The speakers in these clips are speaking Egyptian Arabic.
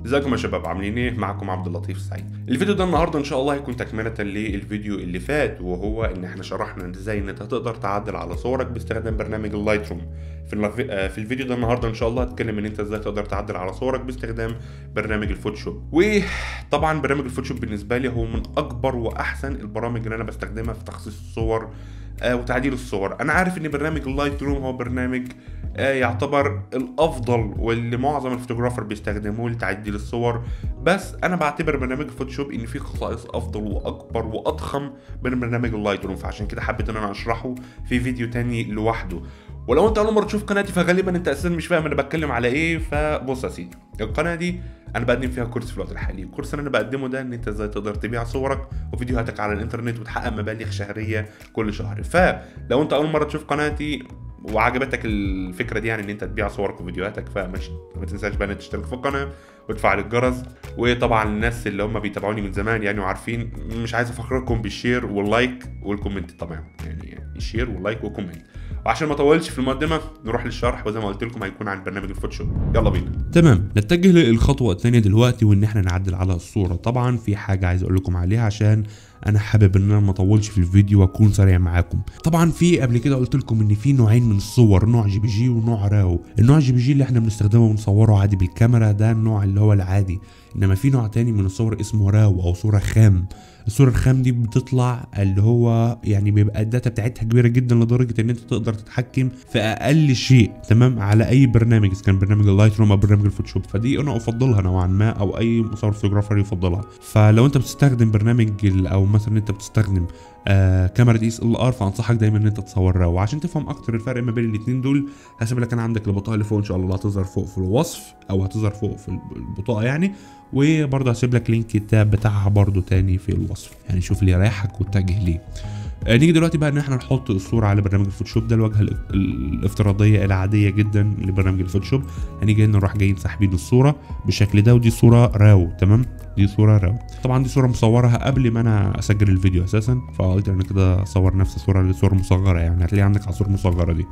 ازيكم يا شباب عاملين ايه معكم عبد اللطيف السعيد الفيديو ده النهارده ان شاء الله هيكون تكمله للفيديو اللي فات وهو ان احنا شرحنا ازاي ان انت تقدر تعدل على صورك باستخدام برنامج اللايت روم في الف- آه، في الفيديو ده النهارده ان شاء الله هتكلم ان انت ازاي تقدر تعدل على صورك باستخدام برنامج الفوتوشوب وطبعا برنامج الفوتوشوب بالنسبه لي هو من اكبر واحسن البرامج اللي انا بستخدمها في تخصيص الصور آه، وتعديل الصور انا عارف ان برنامج اللايت روم هو برنامج آه، يعتبر الافضل واللي معظم الفوتوغرافر بيستخدموه لتعديل الصور بس انا بعتبر برنامج الفوتوشوب ان فيه خصائص افضل واكبر واضخم من برنامج اللايت روم فعشان كده حبيت ان انا اشرحه في فيديو تاني لوحده ولو انت اول مره تشوف قناتي فغالبا انت اساسا مش فاهم انا بتكلم على ايه فبص يا سيدي القناه دي انا بقدم فيها كورس في الوقت الحالي الكورس اللي انا بقدمه ده ان انت ازاي تقدر تبيع صورك وفيديوهاتك على الانترنت وتحقق مبالغ شهريه كل شهر فلو انت اول مره تشوف قناتي وعجبتك الفكره دي يعني ان انت تبيع صورك وفيديوهاتك فماشي ما تنساش بقى انك تشترك في القناه وتفعل الجرس وطبعا الناس اللي هم بيتابعوني من زمان يعني وعارفين مش عايز افكركم بالشير واللايك والكومنت طبعا يعني الشير واللايك والكومنت وعشان ما اطولش في المقدمه نروح للشرح وزي ما قلت لكم هيكون عن برنامج الفوتوشوب يلا بينا تمام نتجه للخطوة الثانية دلوقتي وان احنا نعدل على الصورة طبعا في حاجة عايز اقول لكم عليها عشان انا حابب ان انا ما اطولش في الفيديو واكون سريع معاكم طبعا في قبل كده قلت لكم ان في نوعين من الصور نوع جي بي جي ونوع راو النوع جي بي جي اللي احنا بنستخدمه ونصوره عادي بالكاميرا ده النوع اللي هو العادي انما في نوع تاني من الصور اسمه راو او صورة خام الصورة الخام دي بتطلع اللي هو يعني بيبقى الداتا بتاعتها كبيرة جدا لدرجة ان انت تقدر تتحكم في اقل شيء تمام على اي برنامج اذا كان برنامج اللايت روم او برنامج الفوتوشوب فدي انا افضلها نوعا ما او اي مصور فوتوغرافر يفضلها فلو انت بتستخدم برنامج ال- او مثلا انت بتستخدم آه كاميرا دي اس ال ار فانصحك دايما ان انت تصور راو وعشان تفهم اكتر الفرق ما بين الاثنين دول هسيب لك انا عندك البطاقه اللي فوق ان شاء الله هتظهر فوق في الوصف او هتظهر فوق في البطاقه يعني وبرضه هسيب لك لينك التاب بتاعها برضه تاني في الوصف يعني شوف اللي يريحك واتجه ليه آه، نيجي دلوقتي بقى ان احنا نحط الصوره على برنامج الفوتوشوب ده الواجهه ال- الافتراضيه العاديه جدا لبرنامج الفوتوشوب هنيجي هنا نروح جايين ساحبين الصوره بالشكل ده ودي صوره راو تمام دي صوره راو طبعا دي صوره مصورها قبل ما انا اسجل الفيديو اساسا فقلت انا كده اصور نفس الصوره اللي صوره مصغره يعني هتلاقي عندك على الصوره المصغره دي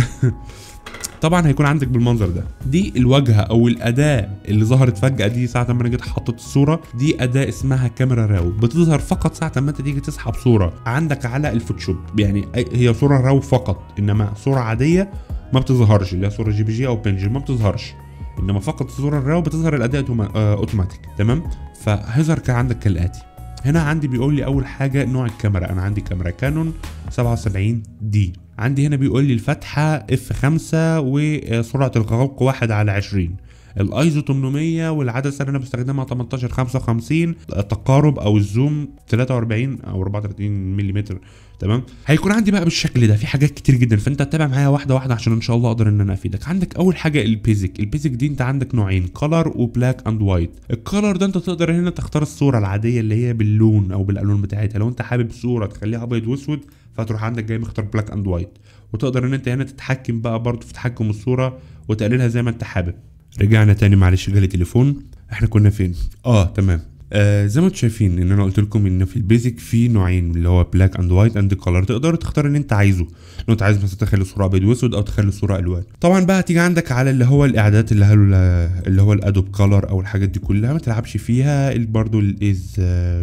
طبعا هيكون عندك بالمنظر ده دي الواجهه او الاداه اللي ظهرت فجاه دي ساعه ما انا جيت حطيت الصوره دي اداه اسمها كاميرا راو بتظهر فقط ساعه ما انت تيجي تسحب صوره عندك على الفوتوشوب يعني أي- هي صوره راو فقط انما صوره عاديه ما بتظهرش اللي هي صوره جي بي جي او بنج ما بتظهرش انما فقط الصوره الراو بتظهر الاداء أوتوما- آه، اوتوماتيك تمام فهيظهر كان عندك كالاتي هنا عندي بيقول لي اول حاجه نوع الكاميرا انا عندي كاميرا كانون 77 دي عندي هنا بيقول لي الفتحه اف 5 وسرعه الغلق 1 على 20 الايزو 800 والعدسه اللي انا بستخدمها 18 55 التقارب او الزوم 43 او 34 ملم تمام هيكون عندي بقى بالشكل ده في حاجات كتير جدا فانت تتابع معايا واحده واحده عشان ان شاء الله اقدر ان انا افيدك عندك اول حاجه البيزك البيزك دي انت عندك نوعين كلر وبلاك اند وايت الكلر ده انت تقدر هنا تختار الصوره العاديه اللي هي باللون او بالالوان بتاعتها لو انت حابب صوره تخليها ابيض واسود فتروح عندك جاي مختار بلاك اند وايت وتقدر ان انت هنا تتحكم بقى برضه في تحكم الصوره وتقللها زي ما انت حابب رجعنا تاني معلش جالي تليفون احنا كنا فين اه تمام آه زي ما انتم شايفين ان انا قلت لكم ان في البيزك في نوعين اللي هو بلاك اند وايت اند كولر تقدر تختار اللي انت عايزه لو انت عايز مثلا تخلي الصوره ابيض واسود او تخلي الصوره الوان طبعا بقى هتيجي عندك على اللي هو الاعدادات اللي هو اللي هو الادوب كولر او الحاجات دي كلها ما تلعبش فيها برضه الاز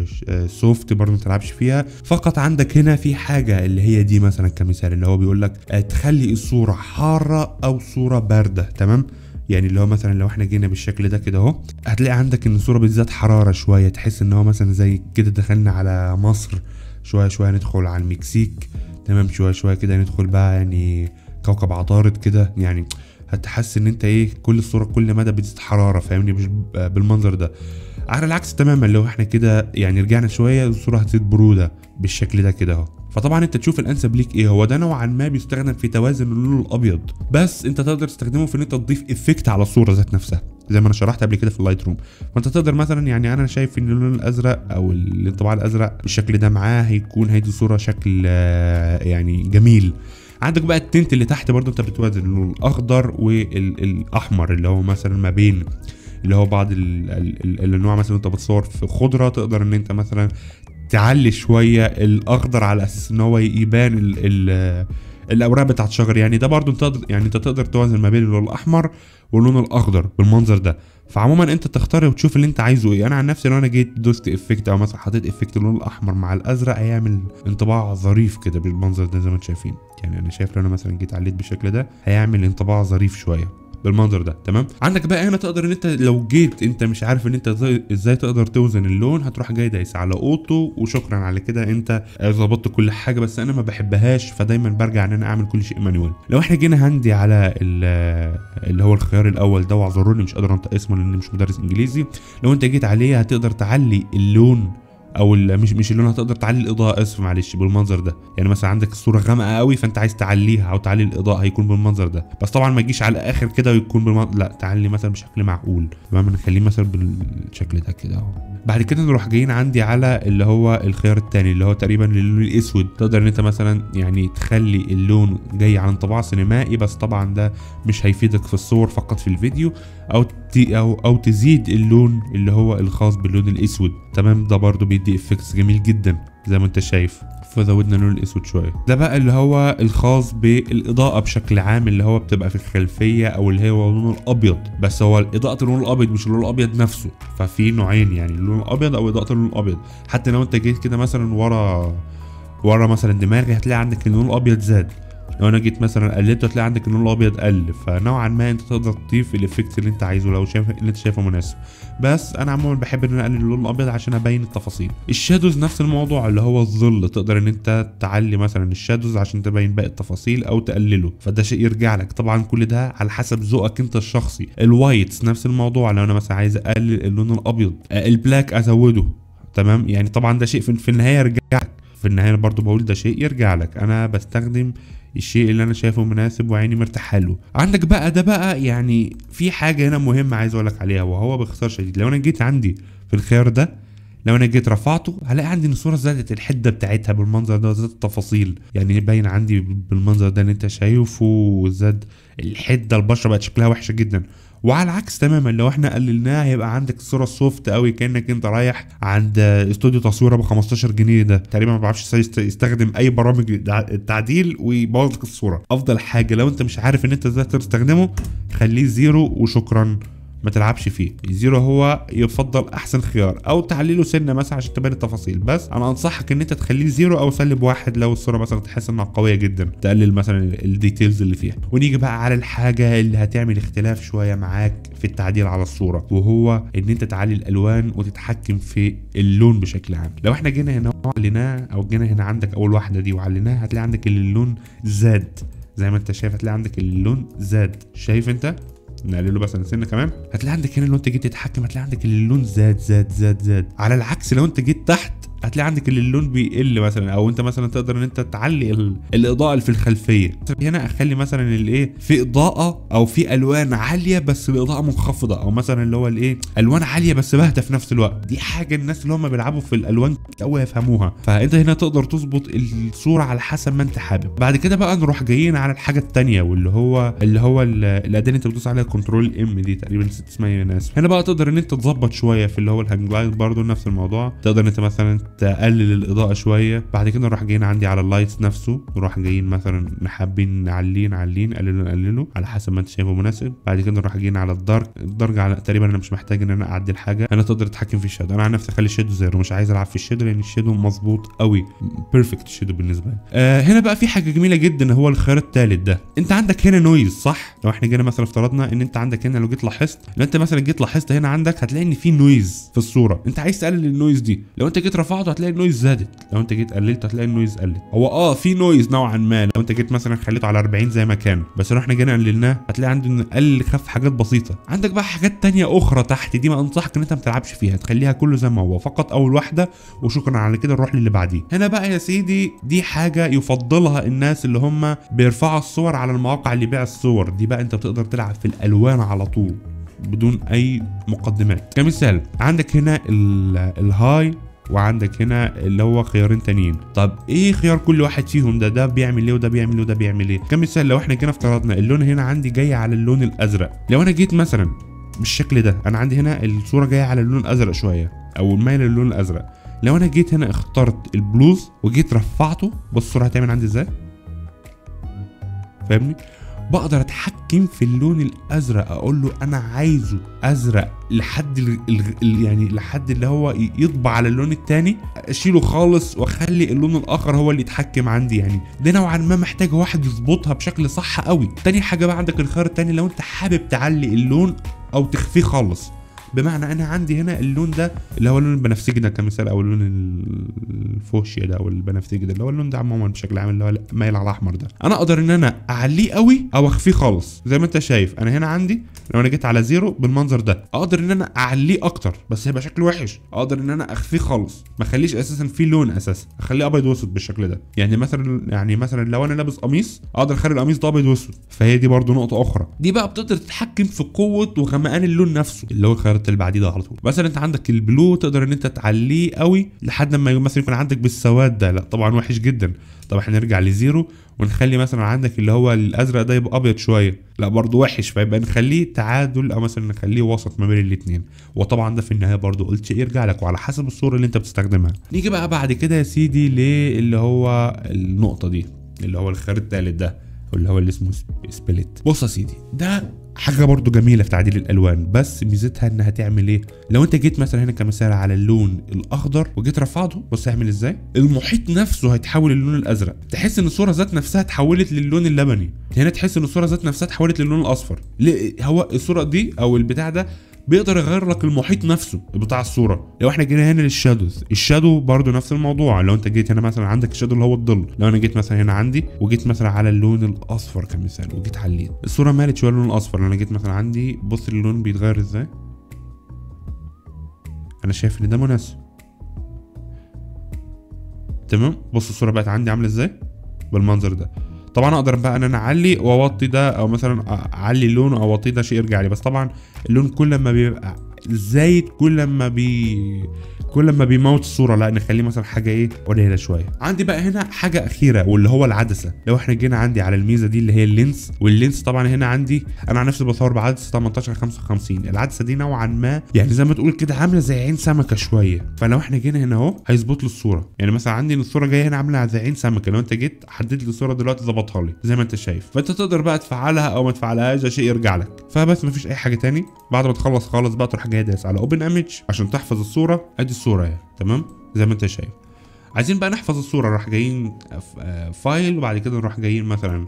سوفت برضه ما تلعبش فيها فقط عندك هنا في حاجه اللي هي دي مثلا كمثال اللي هو بيقول لك آه، تخلي الصوره حاره او صوره بارده تمام يعني اللي هو مثلا لو احنا جينا بالشكل ده كده اهو هتلاقي عندك ان الصوره بالذات حراره شويه تحس ان هو مثلا زي كده دخلنا على مصر شويه شويه ندخل على المكسيك تمام شويه شويه كده ندخل بقى يعني كوكب عطارد كده يعني هتحس ان انت ايه كل الصوره كل مدى بتزيد حراره فاهمني مش ب- بالمنظر ده على العكس تماما لو احنا كده يعني رجعنا شويه الصوره هتزيد بروده بالشكل ده كده اهو فطبعا انت تشوف الانسب ليك ايه هو ده نوعا ما بيستخدم في توازن اللون الابيض بس انت تقدر تستخدمه في ان انت تضيف افكت على الصوره ذات نفسها زي ما انا شرحت قبل كده في اللايت روم فانت تقدر مثلا يعني انا شايف ان اللون الازرق او الانطباع الازرق بالشكل ده معاه هيكون هيدي صوره شكل آه، يعني جميل عندك بقى التنت اللي تحت برضه انت بتوازن اللون الاخضر والاحمر اللي هو مثلا ما بين اللي هو بعض ال- ال- ال- الانواع مثلا انت بتصور في خضره تقدر ان انت مثلا تعلي شويه الاخضر على اساس ان هو يبان ال ال الاوراق بتاعت الشجر يعني ده برضو انت تقدر يعني انت تقدر توازن ما بين اللون الاحمر واللون الاخضر بالمنظر ده فعموما انت تختار وتشوف اللي انت عايزه ايه انا عن نفسي لو انا جيت دوست افكت او مثلا حطيت افكت اللون الاحمر مع الازرق هيعمل انطباع ظريف كده بالمنظر ده زي ما انتم شايفين يعني انا شايف لو انا مثلا جيت عليت بالشكل ده هيعمل انطباع ظريف شويه بالمنظر ده تمام عندك بقى هنا تقدر ان انت لو جيت انت مش عارف ان انت ازاي ازاي تقدر توزن اللون هتروح جاي دايس على اوتو وشكرا على كده انت ظبطت كل حاجه بس انا ما بحبهاش فدايما برجع ان انا اعمل كل شيء مانوال لو احنا جينا هندي على ال- اللي هو الخيار الاول ده واعذروني مش قادر انطق اسمه لاني مش مدرس انجليزي لو انت جيت عليه هتقدر تعلي اللون او ال- مش مش اللون هتقدر تعلي الاضاءه اسف معلش بالمنظر ده يعني مثلا عندك الصوره غامقه قوي فانت عايز تعليها او تعلي الاضاءه هيكون بالمنظر ده بس طبعا ما تجيش على الاخر كده ويكون بالمنظر لا تعلي مثلا بشكل معقول تمام نخليه مثلا بالشكل ده كده اهو بعد كده نروح جايين عندي على اللي هو الخيار التاني اللي هو تقريبا اللون الاسود تقدر ان انت مثلا يعني تخلي اللون جاي على انطباع سينمائي بس طبعا ده مش هيفيدك في الصور فقط في الفيديو او ت- او او تزيد اللون اللي هو الخاص باللون الاسود تمام ده برضو بيدي افكتس جميل جدا زي ما انت شايف فزودنا اللون الاسود شويه ده بقى اللي هو الخاص بالاضاءه بشكل عام اللي هو بتبقى في الخلفيه او اللي هو اللون الابيض بس هو اضاءه اللون الابيض مش اللون الابيض نفسه ففي نوعين يعني اللون الابيض او اضاءه اللون الابيض حتى لو انت جيت كده مثلا ورا ورا مثلا دماغي هتلاقي عندك اللون الابيض زاد لو انا جيت مثلا قللته هتلاقي عندك اللون الابيض قل فنوعا ما انت تقدر تضيف الافكت اللي انت عايزه لو شايف اللي انت شايفه مناسب بس انا عموما بحب ان انا اقلل اللون الابيض عشان ابين التفاصيل الشادوز نفس الموضوع اللي هو الظل تقدر ان انت تعلي مثلا الشادوز عشان تبين باقي التفاصيل او تقلله فده شيء يرجع لك طبعا كل ده على حسب ذوقك انت الشخصي الوايتس نفس الموضوع لو انا مثلا عايز اقلل اللون الابيض آه، البلاك ازوده تمام يعني طبعا ده شيء في, في النهايه يرجع لك في النهايه برضو بقول ده شيء يرجع لك انا بستخدم الشيء اللي انا شايفه مناسب وعيني مرتاحه له عندك بقى ده بقى يعني في حاجه هنا مهمه عايز اقول لك عليها وهو باختصار شديد لو انا جيت عندي في الخيار ده لو انا جيت رفعته هلاقي عندي ان الصوره زادت الحده بتاعتها بالمنظر ده زادت التفاصيل يعني باين عندي بالمنظر ده اللي انت شايفه زاد الحده البشره بقت شكلها وحشه جدا وعلى العكس تماما لو احنا قللناها هيبقى عندك الصوره سوفت قوي كانك انت رايح عند استوديو تصوير ابو 15 جنيه ده تقريبا ما بعرفش يست- يستخدم اي برامج الع- التعديل ويبوظ لك الصوره افضل حاجه لو انت مش عارف ان انت ازاي تستخدمه خليه زيرو وشكرا ما تلعبش فيه الزيرو هو يفضل احسن خيار او تعليله سنه مثلا عشان تبان التفاصيل بس انا انصحك ان انت تخليه زيرو او سلب واحد لو الصوره مثلا تحس انها قويه جدا تقلل مثلا الديتيلز اللي فيها ونيجي بقى على الحاجه اللي هتعمل اختلاف شويه معاك في التعديل على الصوره وهو ان انت تعلي الالوان وتتحكم في اللون بشكل عام لو احنا جينا هنا وعليناه او جينا هنا عندك اول واحده دي وعليناها هتلاقي عندك اللون زاد زي ما انت شايف هتلاقي عندك اللون زاد شايف انت نقلله مثلا سنه كمان هتلاقي عندك هنا لو انت جيت تتحكم هتلاقي عندك اللون زاد زاد زاد زاد على العكس لو انت جيت تحت هتلاقي عندك اللي اللون بيقل مثلا او انت مثلا تقدر ان انت تعلي ال- الاضاءه اللي في الخلفيه هنا اخلي مثلا الايه في اضاءه او في الوان عاليه بس الاضاءه منخفضه او مثلا اللي هو الايه الوان عاليه بس باهته في نفس الوقت دي حاجه الناس اللي هم بيلعبوا في الالوان قوي يفهموها فانت هنا تقدر تظبط الصوره على حسب ما انت حابب بعد كده بقى نروح جايين على الحاجه الثانيه واللي هو اللي هو ال- الاداه اللي انت بتدوس عليها كنترول ام دي تقريبا نسيت اسمها ايه انا اسف هنا بقى تقدر ان انت تظبط شويه في اللي هو الهانج لايت برضه نفس الموضوع تقدر ان انت مثلا تقلل الاضاءه شويه بعد كده نروح جايين عندي على اللايتس نفسه نروح جايين مثلا حابين نعليه نعليه نقلله نقلله على حسب ما انت شايفه مناسب بعد كده نروح جايين على الدارك الدرجه على تقريبا انا مش محتاج ان انا اعدل حاجه انا تقدر تتحكم في الشادو انا عن نفسي اخلي الشادو زيرو مش عايز العب في الشادو لان الشادو مظبوط قوي بيرفكت الشادو بالنسبه لي آه هنا بقى في حاجه جميله جدا هو الخيار الثالث ده انت عندك هنا نويز صح لو احنا جينا مثلا افترضنا ان انت عندك هنا لو جيت لاحظت لو انت مثلا جيت لاحظت هنا عندك هتلاقي ان في نويز في الصوره انت عايز تقلل النويز دي لو انت جيت رفعته هتلاقي النويز زادت لو انت جيت قللته هتلاقي النويز قلت هو اه في نويز نوعا ما لو انت جيت مثلا خليته على 40 زي ما كان بس لو احنا جينا قللناه هتلاقي عنده انه قل خف حاجات بسيطه عندك بقى حاجات تانية اخرى تحت دي ما انصحك ان انت ما تلعبش فيها تخليها كله زي ما هو فقط اول واحده وشكرا على كده نروح للي بعديه هنا بقى يا سيدي دي حاجه يفضلها الناس اللي هم بيرفعوا الصور على المواقع اللي بيع الصور دي بقى انت بتقدر تلعب في الالوان على طول بدون اي مقدمات كمثال عندك هنا ال- الهاي وعندك هنا اللي هو خيارين تانيين طب ايه خيار كل واحد فيهم ده ده بيعمل ايه وده بيعمل ايه وده بيعمل ايه كمثال لو احنا جينا افترضنا اللون هنا عندي جاي على اللون الازرق لو انا جيت مثلا بالشكل ده انا عندي هنا الصوره جايه على اللون الازرق شويه او مايله للون الازرق لو انا جيت هنا اخترت البلوز وجيت رفعته بص الصوره هتعمل عندي ازاي فاهمني بقدر اتحكم في اللون الازرق اقول له انا عايزه ازرق لحد ال ال يعني لحد اللي هو ي- يطبع على اللون التاني اشيله خالص واخلي اللون الاخر هو اللي يتحكم عندي يعني ده نوعا ما محتاج واحد يظبطها بشكل صح قوي تاني حاجه بقى عندك الخيار التاني لو انت حابب تعلي اللون او تخفيه خالص بمعنى انا عندي هنا اللون ده اللي هو اللون البنفسجي ده كمثال او اللون ال- الفوشيا ده او البنفسجي ده اللي هو اللون ده عموما بشكل عام اللي هو مايل على الاحمر ده انا اقدر ان انا اعليه قوي او اخفيه خالص زي ما انت شايف انا هنا عندي لو انا جيت على زيرو بالمنظر ده اقدر ان انا اعليه اكتر بس هيبقى شكله وحش اقدر ان انا اخفيه خالص ما اخليش اساسا فيه لون اساسا اخليه ابيض واسود بالشكل ده يعني مثلا يعني مثلا لو انا لابس قميص اقدر اخلي القميص ده ابيض واسود فهي دي برضو نقطه اخرى دي بقى بتقدر تتحكم في قوه وغمقان اللون نفسه اللي هو الخيارات اللي بعديه ده على طول مثلا انت عندك البلو تقدر ان انت تعليه قوي لحد ما مثلا يكون عندك بالسواد ده لا طبعا وحش جدا طب احنا نرجع لزيرو ونخلي مثلا عندك اللي هو الازرق ده يبقى ابيض شويه لا برضه وحش فيبقى نخليه تعادل او مثلا نخليه وسط ما بين الاثنين وطبعا ده في النهايه برضه قلت يرجع لك وعلى حسب الصوره اللي انت بتستخدمها نيجي بقى بعد كده يا سيدي للي هو النقطه دي اللي هو الخيار التالت ده اللي هو اللي اسمه سبليت بص يا سيدي ده حاجه برضو جميله في تعديل الالوان بس ميزتها انها تعمل ايه لو انت جيت مثلا هنا كمثال على اللون الاخضر وجيت رفعته بص هيعمل ازاي المحيط نفسه هيتحول للون الازرق تحس ان الصوره ذات نفسها اتحولت للون اللبني هنا تحس ان الصوره ذات نفسها اتحولت للون الاصفر ليه هو الصوره دي او البتاع ده بيقدر يغير لك المحيط نفسه بتاع الصوره لو احنا جينا هنا للشادوز الشادو برضو نفس الموضوع لو انت جيت هنا مثلا عندك الشادو اللي هو الظل لو انا جيت مثلا هنا عندي وجيت مثلا على اللون الاصفر كمثال وجيت عليت الصوره مالت شويه اللون الاصفر لو انا جيت مثلا عندي بص اللون بيتغير ازاي انا شايف ان ده مناسب تمام بص الصوره بقت عندي عامله ازاي بالمنظر ده طبعا اقدر بقى ان انا اعلي واوطي ده او مثلا اعلي اللون او اوطي ده شيء يرجع لي بس طبعا اللون كل ما بيبقى زايد كل ما بي كل ما بيموت الصوره لا نخليه مثلا حاجه ايه قليله شويه عندي بقى هنا حاجه اخيره واللي هو العدسه لو احنا جينا عندي على الميزه دي اللي هي اللينس واللينس طبعا هنا عندي انا عن نفسي بصور بعدسه 18 55 العدسه دي نوعا ما يعني زي ما تقول كده عامله زي عين سمكه شويه فلو احنا جينا هنا اهو هيظبط لي الصوره يعني مثلا عندي ان الصوره جايه هنا عامله زي عين سمكه لو انت جيت حددت لي الصوره دلوقتي ظبطها لي زي ما انت شايف فانت تقدر بقى تفعلها او ما تفعلهاش ده شيء يرجع لك فبس مفيش اي حاجه تاني بعد ما تخلص خالص بقى تروح جاي دايس على اوبن ايمج عشان تحفظ الصوره ادي الصوره اهي تمام زي ما انت شايف عايزين بقى نحفظ الصوره نروح جايين ف- آه، فايل وبعد كده نروح جايين مثلا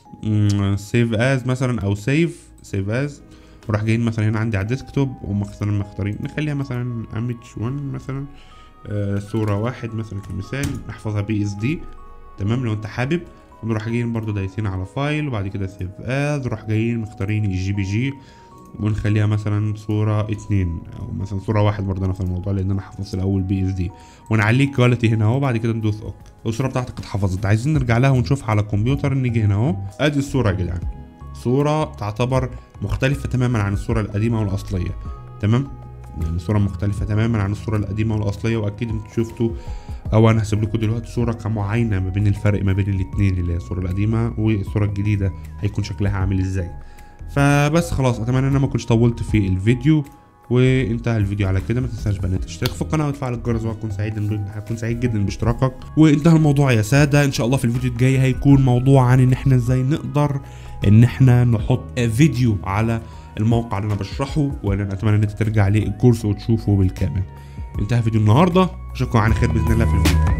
سيف از مثلا او سيف سيف از وراح جايين مثلا هنا عندي على الديسكتوب ومختارين مختارين نخليها مثلا ايمج 1 مثلا آه، صوره واحد مثلا كمثال نحفظها بي اس دي تمام لو انت حابب ونروح جايين برضو دايسين على فايل وبعد كده سيف از نروح جايين مختارين الجي بي جي ونخليها مثلا صورة اتنين او مثلا صورة واحد برضه نفس الموضوع لان انا حفظت الاول بي اس دي ونعليه كواليتي هنا اهو بعد كده ندوس اوك الصورة بتاعتك اتحفظت عايزين نرجع لها ونشوفها على الكمبيوتر نيجي هنا اهو ادي الصورة يا جدعان صورة تعتبر مختلفة تماما عن الصورة القديمة والاصلية تمام يعني صورة مختلفة تماما عن الصورة القديمة والأصلية وأكيد أنتوا شفتوا أو أنا هسيب لكم دلوقتي صورة كمعاينة ما بين الفرق ما بين الاتنين اللي هي الصورة القديمة والصورة الجديدة هيكون شكلها عامل إزاي فبس خلاص اتمنى ان انا ما كنتش طولت في الفيديو وانتهى الفيديو على كده ما تنساش بقى ان انت تشترك في القناه وتفعل الجرس وهكون سعيد هكون سعيد جدا باشتراكك وانتهى الموضوع يا ساده ان شاء الله في الفيديو الجاي هيكون موضوع عن ان احنا ازاي نقدر ان احنا نحط فيديو على الموقع اللي انا بشرحه وانا اتمنى ان انت ترجع للكورس وتشوفه بالكامل انتهى فيديو النهارده اشوفكم على خير باذن الله في الفيديو